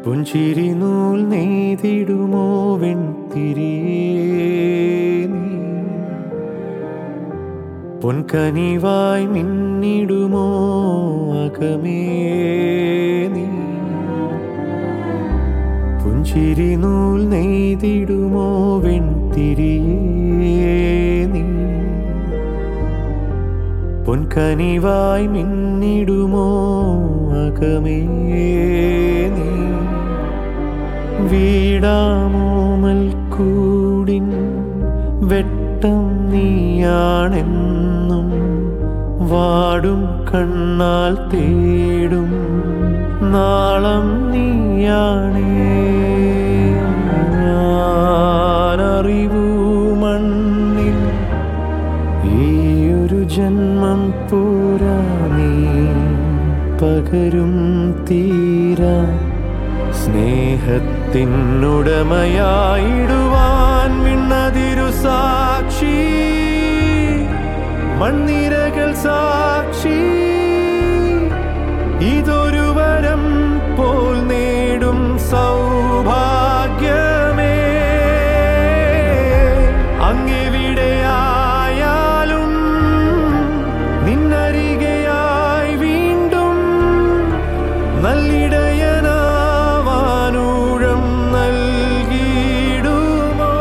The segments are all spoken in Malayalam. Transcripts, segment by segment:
പുഞ്ചിരി നൂൽ നെയ്തിടുമോ വെൺതിരിയേ നീ പൊൻകനിവായി മിന്നിടുമോ അകമേ നീ പുഞ്ചിരി നൂൽ നെയ്തിടുമോ വെൺതിരിയേ നീ പൊൻകനിവായി മിന്നിടുമോ അകമേ നീ വീടാമോമൽ കൂടിൻ വെട്ടം നീയാണെന്നും വാടും കണ്ണാൽ തേടും നാളം നീയാണേ ഞാനറിവൂ മണ്ണിൽ ഈയൊരു ജന്മം പോരാ നീ പകരും തീരാ സ്നേഹത്തിനുടമയായിടുവാൻ മിണ്ണതിരു സാക്ഷി മണ്ണിരകൾ സാക്ഷി ഇതൊരു വരം പോൽ നേടും സൗഭാഗ്യമേ അങ്ങെവിടെയായാലും നിന്നരികയായി വീണ്ടും നല്ലിടയനാവാനൂഴം നൽകിയിടുമോ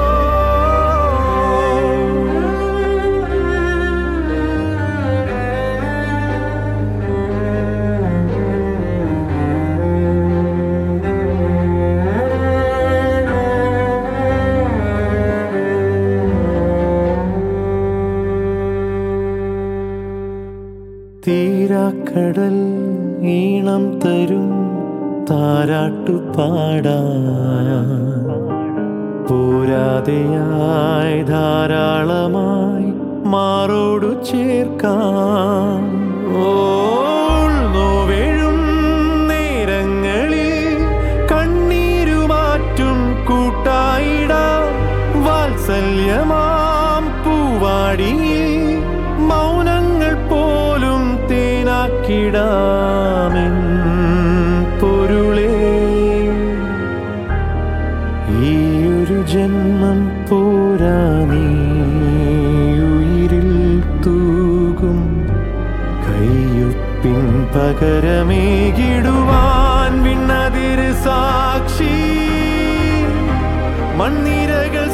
തീരാക്കടൽ ഈണം തരും താരാട്ടു പാടാ പോരാതെയായി ധാരാളമായി മാറോടു ചേർക്കാം ഓൾ നോവേഴും നേരങ്ങളിൽ കണ്ണീരുമാറ്റും കൂട്ടായിടാം വാത്സല്യമാം പൂവാടിയിൽ മൗനങ്ങൾ പോലും തേനാക്കിടാമെൻ പൊരുളേ ഈയൊരു ജന്മം പോരാ നീ ഉയിരിൽ തൂകും കയ്യൊപ്പിൻ പകരമേകിടുവാൻ വിണ്ണതിര് സാക്ഷി മണ്ണിരകൾ